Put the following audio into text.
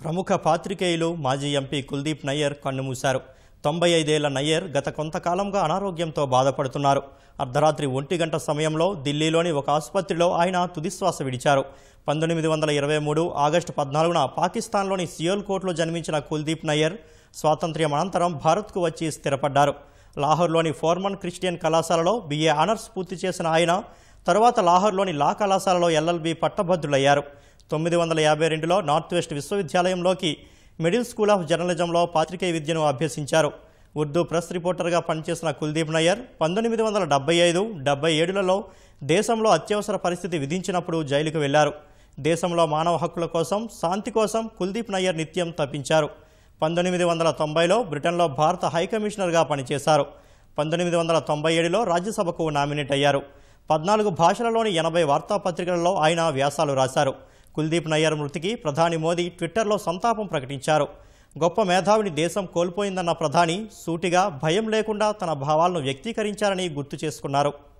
ప్రముఖ పాత్రికేయులు మాజీ ఎంపీ కుల్దీప్ నయ్యర్ కన్నుమూశారు తొంభై ఐదేళ్ల నయ్యర్ గత కొంతకాలంగా అనారోగ్యంతో బాధపడుతున్నారు అర్ధరాత్రి ఒంటి గంట సమయంలో ఢిల్లీలోని ఒక ఆసుపత్రిలో ఆయన తుదిశ్వాస విడిచారు పంతొమ్మిది వందల ఇరవై మూడు ఆగస్టు పద్నాలుగున పాకిస్తాన్లోని సియోల్కోట్లో జన్మించిన కుల్దీప్ నయ్యర్ స్వాతంత్ర్యం అనంతరం భారత్కు వచ్చి స్థిరపడ్డారు లాహోర్లోని ఫోర్మన్ క్రిస్టియన్ కళాశాలలో బీఏ ఆనర్స్ పూర్తి చేసిన ఆయన తరువాత లాహోర్లోని లా కళాశాలలో ఎల్ఎల్బి పట్టభద్రులయ్యారు తొమ్మిది వందల యాభై రెండులో నార్త్ వెస్ట్ విశ్వవిద్యాలయంలోకి మిడిల్ స్కూల్ ఆఫ్ జర్నలిజంలో పాత్రికేయ విద్యను అభ్యసించారు ఉర్దూ ప్రెస్ రిపోర్టర్గా పనిచేసిన కుల్దీప్ నయ్యర్ పంతొమ్మిది వందల డెబ్బై ఐదు డెబ్బై ఏడులలో దేశంలో అత్యవసర పరిస్థితి విధించినప్పుడు జైలుకు వెళ్లారు దేశంలో మానవ హక్కుల కోసం శాంతి కోసం కుల్దీప్ నయ్యర్ నిత్యం తప్పించారు పంతొమ్మిది వందల తొంభైలో బ్రిటన్లో భారత హైకమిషనర్గా పనిచేశారు పంతొమ్మిది వందల తొంభై ఏడులో రాజ్యసభకు నామినేట్ అయ్యారు పద్నాలుగు భాషలలోని ఎనభై వార్తాపత్రికలలో ఆయన వ్యాసాలు రాశారు కుల్దీప్ నయ్యర్ మృతికి ప్రధాని మోదీ ట్విట్టర్లో సంతాపం ప్రకటించారు గొప్ప మేధావిని దేశం కోల్పోయిందన్న ప్రధాని సూటిగా భయం లేకుండా తన భావాలను వ్యక్తీకరించారని గుర్తు చేసుకున్నారు